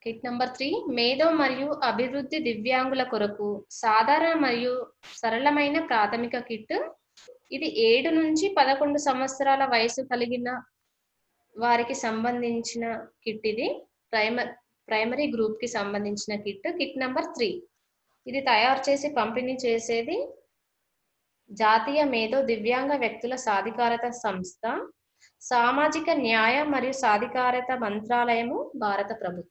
kit number three మేధో మరియు అభివృద్ధి దివ్యాంగుల కొరకు సాధారణ మరియు సరళమైన ప్రాథమిక కిట్ ఇది ఏడు నుంచి పదకొండు సంవత్సరాల వయసు కలిగిన వారికి సంబంధించిన కిట్ ఇది ప్రైమర్ ప్రైమరీ గ్రూప్ కి సంబంధించిన కిట్ కిట్ నంబర్ త్రీ ఇది తయారు చేసి పంపిణీ చేసేది జాతీయ మేధో దివ్యాంగ వ్యక్తుల సాధికారత సంస్థ సామాజిక న్యాయ మరియు సాధికారత మంత్రాలయము భారత ప్రభుత్వం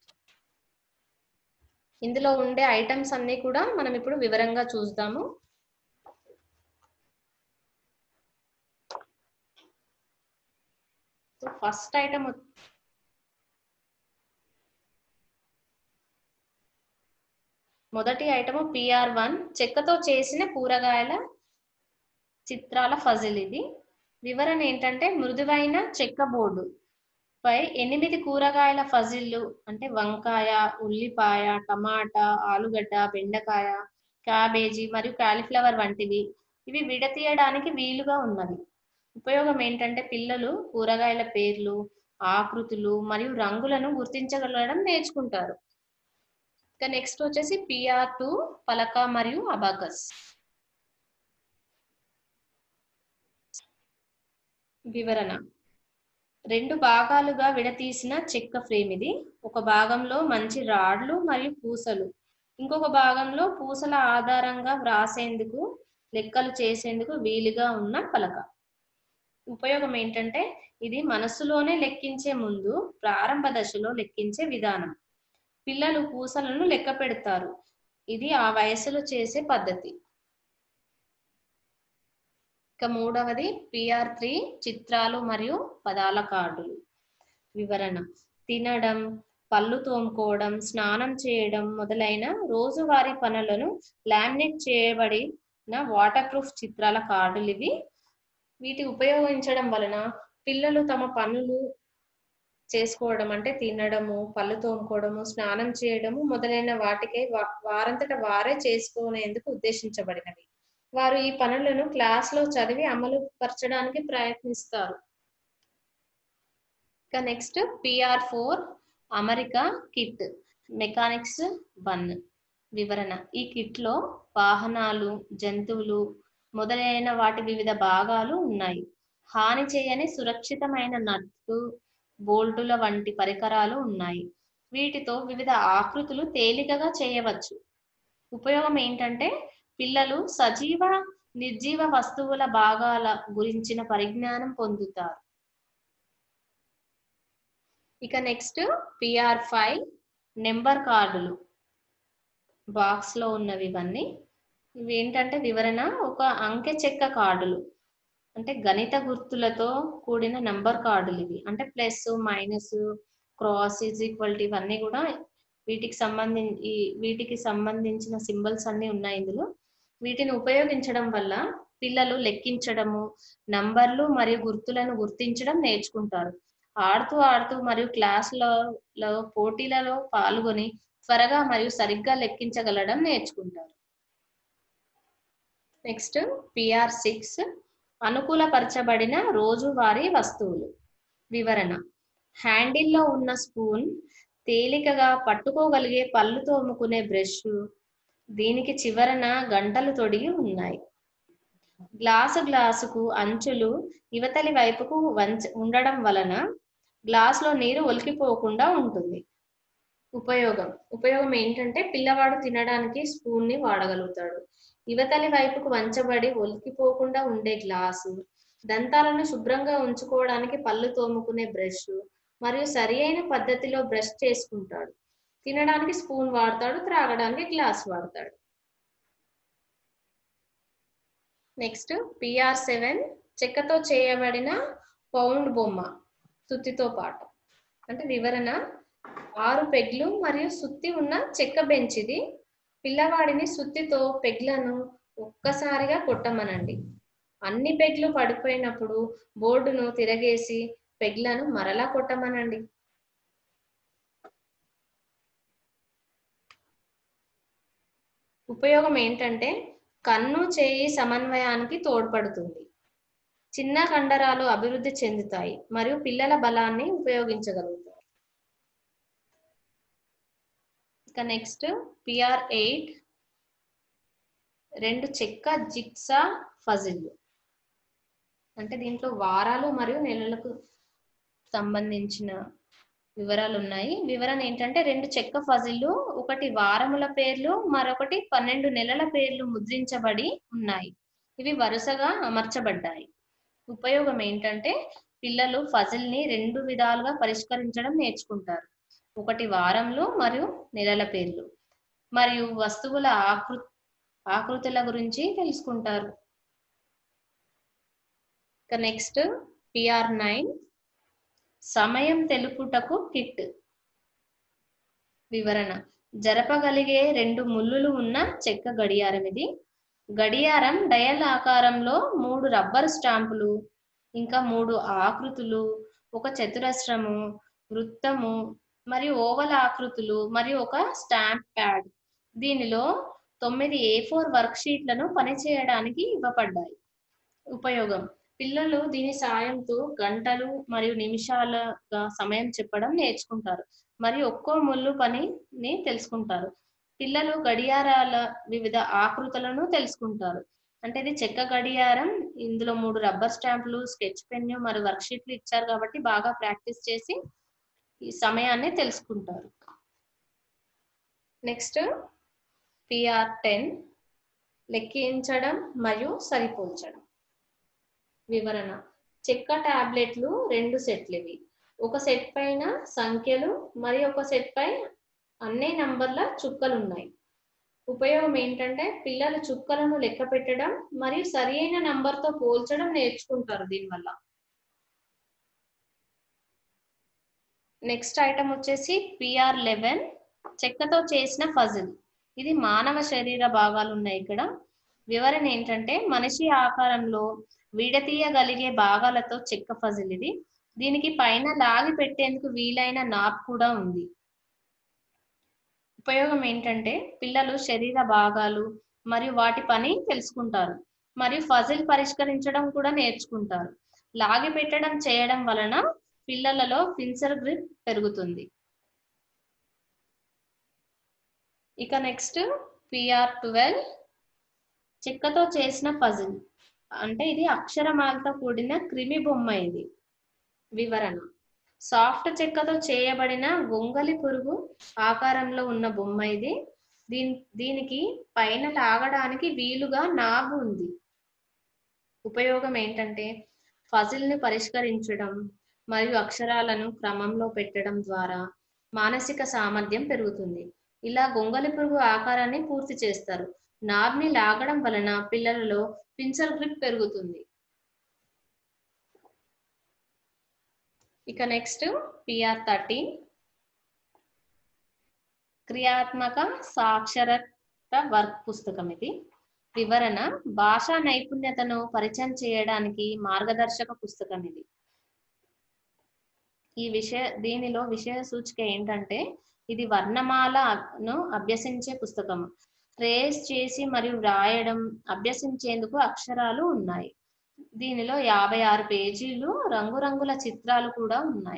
ఇందులో ఉండే ఐటమ్స్ అన్ని కూడా మనం ఇప్పుడు వివరంగా చూద్దాము ఫస్ట్ ఐటమ్ మొదటి ఐటమ్ పిఆర్ వన్ చెక్కతో చేసిన కూరగాయల చిత్రాల ఫజిల్ ఇది వివరణ ఏంటంటే మృదువైన చెక్క బోర్డు పై ఎనిమిది కూరగాయల ఫజిల్లు అంటే వంకాయ ఉల్లిపాయ టమాటా ఆలుగడ్డ బెండకాయ క్యాబేజీ మరియు కాలీఫ్లవర్ వంటివి ఇవి విడతీయడానికి వీలుగా ఉన్నవి ఉపయోగం ఏంటంటే పిల్లలు కూరగాయల పేర్లు ఆకృతులు మరియు రంగులను గుర్తించగలగడం నేర్చుకుంటారు ఇక నెక్స్ట్ వచ్చేసి పిఆర్ టూ పలక మరియు అబాకస్ వివరణ రెండు భాగాలుగా విడతీసిన చెక్క ఫ్రేమ్ ఇది ఒక భాగంలో మంచి రాడ్లు మరియు పూసలు ఇంకొక భాగంలో పూసల ఆధారంగా వ్రాసేందుకు లెక్కలు చేసేందుకు వీలుగా ఉన్న పలక ఉపయోగం ఏంటంటే ఇది మనస్సులోనే లెక్కించే ముందు ప్రారంభ దశలో లెక్కించే విధానం పిల్లలు పూసలను లెక్క పెడతారు ఇది ఆ వయసులో చేసే పద్ధతి ఇక మూడవది పిఆర్ త్రీ చిత్రాలు మరియు పదాల కార్డులు వివరణ తినడం పళ్ళు తోముకోవడం స్నానం చేయడం మొదలైన రోజువారీ పనులను లామినేట్ చేయబడిన వాటర్ ప్రూఫ్ చిత్రాల కార్డులు ఇవి వీటి ఉపయోగించడం వలన పిల్లలు తమ పనులు చేసుకోవడం అంటే తినడము పళ్ళు తోముకోవడము స్నానం చేయడము మొదలైన వాటికే వారంతట వారే చేసుకునేందుకు ఉద్దేశించబడినవి వారు ఈ పనులను క్లాస్ లో చదివి అమలు పరచడానికి ప్రయత్నిస్తారు ఇక next PR four America kit mechanics one వివరణ ఈ కిట్ లో వాహనాలు జంతువులు మొదలైన వాటి వివిధ భాగాలు ఉన్నాయి హాని చేయని సురక్షితమైన నట్లు బోల్టుల వంటి పరికరాలు ఉన్నాయి వీటితో వివిధ ఆకృతులు తేలికగా చేయవచ్చు ఉపయోగం ఏంటంటే పిల్లలు సజీవ నిర్జీవ వస్తువుల భాగాల గురించిన పరిజ్ఞానం పొందుతారు ఇక నెక్స్ట్ పిఆర్ ఫైవ్ నెంబర్ కార్డులు బాక్స్ లో ఉన్నవి ఇవన్నీ ఇవి ఏంటంటే వివరణ ఒక అంకె చెక్క కార్డులు అంటే గణిత గుర్తులతో కూడిన నంబర్ కార్డులు ఇవి అంటే plus minus cross is equal ఇవన్నీ కూడా వీటికి సంబంధించి వీటికి సంబంధించిన సింబల్స్ అన్ని ఉన్నాయి ఇందులో వీటిని ఉపయోగించడం వల్ల పిల్లలు లెక్కించడము నంబర్లు మరియు గుర్తులను గుర్తించడం నేర్చుకుంటారు ఆడుతూ ఆడుతూ మరియు క్లాసులలో పోటీలలో పాల్గొని త్వరగా మరియు సరిగ్గా లెక్కించగలడం నేర్చుకుంటారు నెక్స్ట్ పిఆర్ సిక్స్ అనుకూలపరచబడిన రోజువారీ వస్తువులు వివరణ హ్యాండిల్లో ఉన్న స్పూన్ తేలికగా పట్టుకోగలిగే పళ్ళు తోముకునే బ్రష్ దీనికి చివరన గంటలు తొడిగి ఉన్నాయి గ్లాసు గ్లాసుకు అంచులు యువతలి వైపుకు వంచ ఉండడం వలన గ్లాసులో నీరు ఒలికిపోకుండా ఉంటుంది ఉపయోగం ఉపయోగం ఏంటంటే పిల్లవాడు తినడానికి స్పూన్ ని వాడగలుగుతాడు యువతలి వైపుకు వంచబడి ఒలికిపోకుండా ఉండే గ్లాసు దంతాలను శుభ్రంగా ఉంచుకోవడానికి పళ్ళు తోముకునే బ్రష్ మరియు సరి అయిన పద్ధతిలో బ్రష్ చేసుకుంటాడు తినడానికి స్పూన్ వాడతాడు త్రాగడానికి గ్లాస్ వాడతాడు నెక్స్ట్ పిఆర్ సెవెన్ చెక్కతో చేయబడిన పౌండ్ బొమ్మ సుత్తితో పాటు అంటే వివరణ ఆరు పెగ్లు మరియు సుత్తి ఉన్న చెక్క బెంచ్ ఇది పిల్లవాడిని సుత్తితో పెగ్లను ఒక్కసారిగా కొట్టమనండి అన్ని పెగ్లు పడిపోయినప్పుడు బోర్డును తిరగేసి పెగ్లను మరలా కొట్టమనండి ఉపయోగం ఏంటంటే కన్ను చేయి సమన్వయానికి తోడ్పడుతుంది చిన్న కండరాలు అభివృద్ధి చెందుతాయి మరియు పిల్లల బలాన్ని ఉపయోగించగలుగుతారు ఇక నెక్స్ట్ పిఆర్ ఎయిట్ రెండు చెక్క జిక్సా ఫజిల్ అంటే దీంట్లో వారాలు మరియు నెలలకు సంబంధించిన వివరాలు ఉన్నాయి వివరణ ఏంటంటే రెండు చెక్క ఫజిల్లు ఒకటి వారముల పేర్లు మరొకటి పన్నెండు నెలల పేర్లు ముద్రించబడి ఉన్నాయి ఇవి వరుసగా అమర్చబడ్డాయి ఉపయోగం ఏంటంటే పిల్లలు ఫజిల్ ని రెండు విధాలుగా పరిష్కరించడం నేర్చుకుంటారు ఒకటి వారంలో మరియు నెలల పేర్లు మరియు వస్తువుల ఆకృ ఆకృతుల గురించి తెలుసుకుంటారు ఇక నెక్స్ట్ పిఆర్ నైన్ సమయం తెలుపుటకు కిట్ వివరణ జరపగలిగే రెండు ముళ్ళులు ఉన్న చెక్క గడియారం ఇది గడియారం డయల్ ఆకారంలో మూడు రబ్బర్ స్టాంపులు ఇంకా మూడు ఆకృతులు ఒక చతురస్రము వృత్తము మరియు ఓవల్ ఆకృతులు మరియు ఒక స్టాంప్ ప్యాడ్ దీనిలో తొమ్మిది ఏ ఫోర్ వర్క్ షీట్లను పనిచేయడానికి ఇవ్వబడ్డాయి ఉపయోగం పిల్లలు దీని సాయంతో గంటలు మరియు నిమిషాలుగా సమయం చెప్పడం నేర్చుకుంటారు మరియు ఒక్కో ముళ్ళు పనిని తెలుసుకుంటారు పిల్లలు గడియారాల వివిధ ఆకృతులను తెలుసుకుంటారు అంటే ఇది చెక్క గడియారం ఇందులో మూడు రబ్బర్ స్టాంపులు స్కెచ్ పెన్ మరియు వర్క్ షీట్లు ఇచ్చారు కాబట్టి బాగా ప్రాక్టీస్ చేసి ఈ సమయాన్ని తెలుసుకుంటారు నెక్స్ట్ పిఆర్ టెన్ లెక్కించడం మరియు సరిపోల్చడం వివరణ చెక్క టాబ్లెట్లు రెండు సెట్లు ఇవి ఒక సెట్ పైన సంఖ్యలు మరి ఒక సెట్ పై అన్ని నంబర్ల చుక్కలు ఉన్నాయి ఉపయోగం ఏంటంటే పిల్లలు చుక్కలను లెక్క పెట్టడం మరియు సరి అయిన నంబర్తో పోల్చడం నేర్చుకుంటారు దీనివల్ల నెక్స్ట్ ఐటమ్ వచ్చేసి పిఆర్ లెవెన్ చెక్కతో చేసిన ఫజిల్ ఇది మానవ శరీర భాగాలు ఉన్నాయి ఇక్కడ వివరణ ఏంటంటే మనిషి ఆకారంలో విడతీయగలిగే భాగాలతో చెక్క ఫజిల్ ఇది దీనికి పైన లాగి పెట్టేందుకు వీలైన నాప్ కూడా ఉంది ఉపయోగం ఏంటంటే పిల్లలు శరీర భాగాలు మరియు వాటి పని తెలుసుకుంటారు మరియు ఫజిల్ పరిష్కరించడం కూడా నేర్చుకుంటారు లాగి పెట్టడం చేయడం వలన పిల్లలలో ఫిన్సర్ గ్రిప్ పెరుగుతుంది ఇక నెక్స్ట్ పిఆర్ ట్వెల్వ్ చెక్కతో చేసిన పజిల్ అంటే ఇది అక్షరమాలతో కూడిన క్రిమి బొమ్మ ఇది వివరణ సాఫ్ట్ చెక్కతో చేయబడిన గొంగలి పురుగు ఆకారంలో ఉన్న బొమ్మ ఇది దీని దీనికి పైన లాగడానికి వీలుగా నాబు ఉంది ఉపయోగం ఏంటంటే ఫజిల్ ని పరిష్కరించడం మరియు అక్షరాలను క్రమంలో పెట్టడం ద్వారా మానసిక సామర్థ్యం పెరుగుతుంది ఇలా గొంగలి పురుగు ఆకారాన్ని పూర్తి చేస్తారు నాబ్ని లాగడం వలన పిల్లలలో పిన్సల్ గ్రిప్ పెరుగుతుంది ఇక నెక్స్ట్ పిఆర్ థర్టీన్ క్రియాత్మక సాక్షరత వర్క్ పుస్తకం ఇది వివరణ భాషా నైపుణ్యతను పరిచయం చేయడానికి మార్గదర్శక పుస్తకం ఇది ఈ విషయ దీనిలో విషయ సూచిక ఏంటంటే ఇది వర్ణమాలను అభ్యసించే పుస్తకం ట్రేస్ చేసి మరియు వ్రాయడం అభ్యసించేందుకు అక్షరాలు ఉన్నాయి దీనిలో యాభై ఆరు పేజీలు రంగురంగుల చిత్రాలు కూడా ఉన్నాయి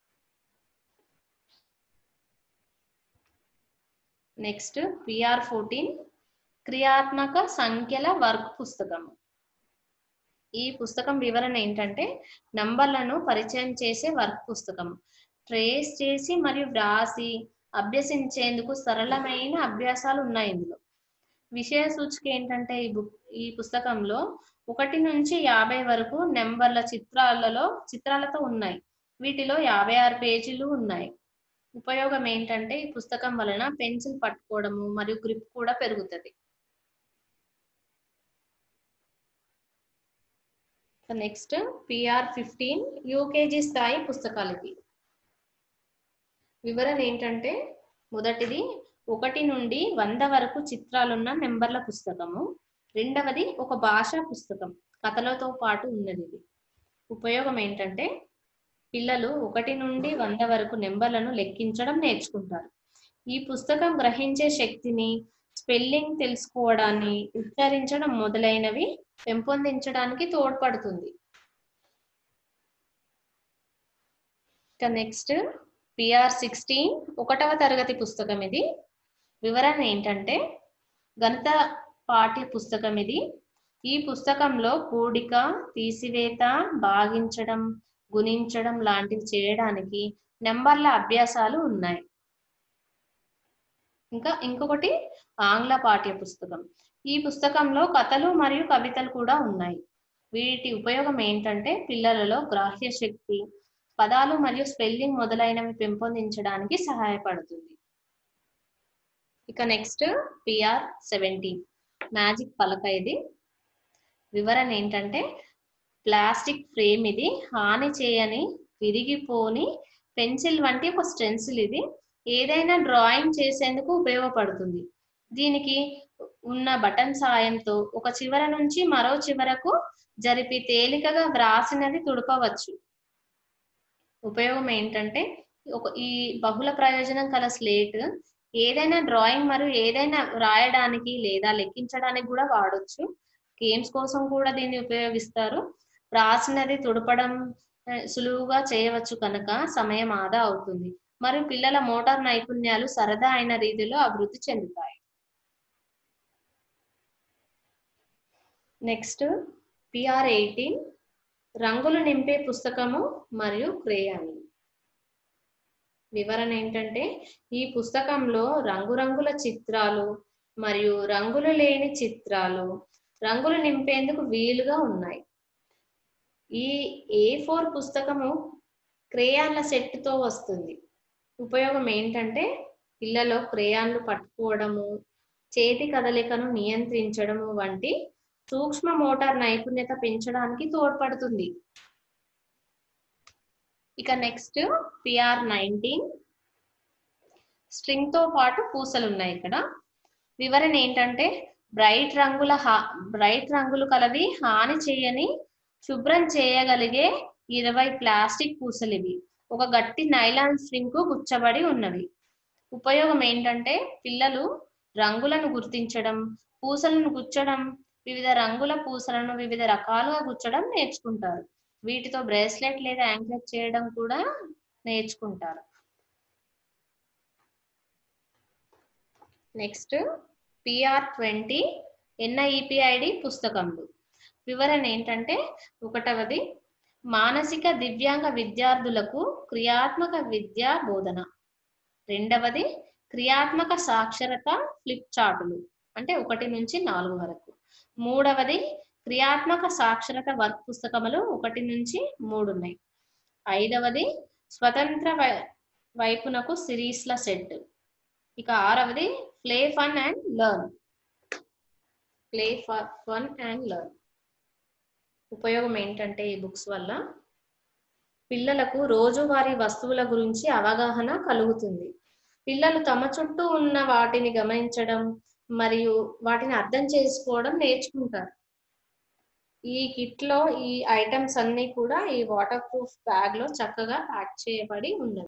నెక్స్ట్ పిఆర్ ఫోర్టీన్ క్రియాత్మక సంఖ్యల వర్క్ పుస్తకం ఈ పుస్తకం వివరణ ఏంటంటే నంబర్లను పరిచయం చేసే వర్క్ పుస్తకం ట్రేస్ చేసి మరియు వ్రాసి అభ్యసించేందుకు సరళమైన అభ్యాసాలు ఉన్నాయి ఇందులో విషయ సూచిక ఏంటంటే ఈ బుక్ ఈ పుస్తకంలో ఒకటి నుంచి యాభై వరకు నెంబర్ల చిత్రాలలో చిత్రాలతో ఉన్నాయి వీటిలో యాభై ఆరు పేజీలు ఉన్నాయి ఉపయోగం ఏంటంటే ఈ పుస్తకం వలన పెన్సిల్ పట్టుకోవడము మరియు గ్రిప్ కూడా పెరుగుతుంది నెక్స్ట్ పిఆర్ ఫిఫ్టీన్ యూకేజీ స్థాయి పుస్తకాలు ఇవి వివరణ ఏంటంటే మొదటిది ఒకటి నుండి వంద వరకు చిత్రాలున్న నెంబర్ల పుస్తకము రెండవది ఒక భాషా పుస్తకం కథలతో పాటు ఉన్నది ఇది ఉపయోగం ఏంటంటే పిల్లలు ఒకటి నుండి వంద వరకు నెంబర్లను లెక్కించడం నేర్చుకుంటారు ఈ పుస్తకం గ్రహించే శక్తిని స్పెల్లింగ్ తెలుసుకోవడాన్ని ఉచ్చరించడం మొదలైనవి పెంపొందించడానికి తోడ్పడుతుంది ఇక నెక్స్ట్ పిఆర్ సిక్స్టీన్ ఒకటవ తరగతి పుస్తకం ఇది వివరణ ఏంటంటే గణిత పాఠ్య పుస్తకం ఇది ఈ పుస్తకంలో కూడిక తీసివేత భాగించడం గుణించడం లాంటివి చేయడానికి నెంబర్ల అభ్యాసాలు ఉన్నాయి ఇంకా ఇంకొకటి ఆంగ్ల పాఠ్య పుస్తకం ఈ పుస్తకంలో కథలు మరియు కవితలు కూడా ఉన్నాయి వీటి ఉపయోగం ఏంటంటే పిల్లలలో గ్రాహ్య శక్తి పదాలు మరియు స్పెల్లింగ్ మొదలైనవి పెంపొందించడానికి సహాయపడుతుంది ఇక నెక్స్ట్ పిఆర్ సెవెంటీన్ మ్యాజిక్ పలక ఇది వివరణ ఏంటంటే ప్లాస్టిక్ ఫ్రేమ్ ఇది హాని చేయని విరిగిపోని పెన్సిల్ వంటి ఒక స్టెన్సిల్ ఇది ఏదైనా డ్రాయింగ్ చేసేందుకు ఉపయోగపడుతుంది దీనికి ఉన్న బటన్ సాయంతో ఒక చివర నుంచి మరో చివరకు జరిపి తేలికగా వ్రాసినది తుడపవచ్చు ఉపయోగం ఏంటంటే ఒక ఈ బహుళ ప్రయోజనం కల స్లేట్ ఏదైనా డ్రాయింగ్ మరియు ఏదైనా రాయడానికి లేదా లెక్కించడానికి కూడా వాడొచ్చు గేమ్స్ కోసం కూడా దీన్ని ఉపయోగిస్తారు రాసినది తుడపడం ఆ, సులువుగా చేయవచ్చు కనుక సమయం ఆదా అవుతుంది మరియు పిల్లల మోటార్ నైపుణ్యాలు సరదా అయిన రీతిలో అభివృద్ధి చెందుతాయి నెక్స్ట్ పిఆర్ ఎయిటీన్ రంగులు నింపే పుస్తకము మరియు క్రేయాన్లు వివరణ ఏంటంటే ఈ పుస్తకంలో రంగురంగుల చిత్రాలు మరియు రంగులు లేని చిత్రాలు రంగులు నింపేందుకు వీలుగా ఉన్నాయి ఈ ఏ ఫోర్ పుస్తకము క్రేయాన్ల సెట్తో వస్తుంది ఉపయోగం ఏంటంటే పిల్లలో క్రేయాన్లు పట్టుకోవడము చేతి కదలికను నియంత్రించడము వంటి సూక్ష్మ మోటార్ నైపుణ్యత పెంచడానికి తోడ్పడుతుంది ఇక నెక్స్ట్ పిఆర్ నైన్టీన్ స్ట్రింగ్ తో పాటు పూసలు ఉన్నాయి ఇక్కడ వివరణ ఏంటంటే బ్రైట్ రంగుల హా- బ్రైట్ రంగులు కలవి హాని చేయని శుభ్రం చేయగలిగే ఇరవై ప్లాస్టిక్ పూసలు ఇవి ఒక గట్టి నైలాన్ స్ట్రింగ్ కు గుచ్చబడి ఉన్నవి ఉపయోగం ఏంటంటే పిల్లలు రంగులను గుర్తించడం పూసలను గుచ్చడం వివిధ రంగుల పూసలను వివిధ రకాలుగా గుచ్చడం నేర్చుకుంటారు వీటితో బ్రేస్లెట్ లేదా యాంక్లెట్ చేయడం కూడా నేర్చుకుంటారు నెక్స్ట్ పిఆర్ ట్వంటీ ఎన్ఐఈపిఐడి పుస్తకములు వివరణ ఏంటంటే ఒకటవది మానసిక దివ్యాంగ విద్యార్థులకు క్రియాత్మక విద్యా బోధన రెండవది క్రియాత్మక సాక్షరత ఫ్లిప్ చార్టులు అంటే ఒకటి నుంచి నాలుగు వరకు మూడవది క్రియాత్మక సాక్షరత వర్క్ పుస్తకములు ఒకటి నుంచి మూడు ఉన్నాయి ఐదవది స్వతంత్ర వై- వైపునకు సిరీస్ల సెట్ ఇక ఆరవది play fun and learn play fun and learn ఉపయోగం ఏంటంటే ఈ బుక్స్ వల్ల పిల్లలకు రోజువారీ వస్తువుల గురించి అవగాహన కలుగుతుంది పిల్లలు తమ చుట్టూ ఉన్న వాటిని గమనించడం మరియు వాటిని అర్థం చేసుకోవడం నేర్చుకుంటారు ఈ కిట్ లో ఈ ఐటమ్స్ అన్ని కూడా ఈ వాటర్ ప్రూఫ్ బ్యాగ్ లో చక్కగా ప్యాక్ చేయబడి ఉన్నది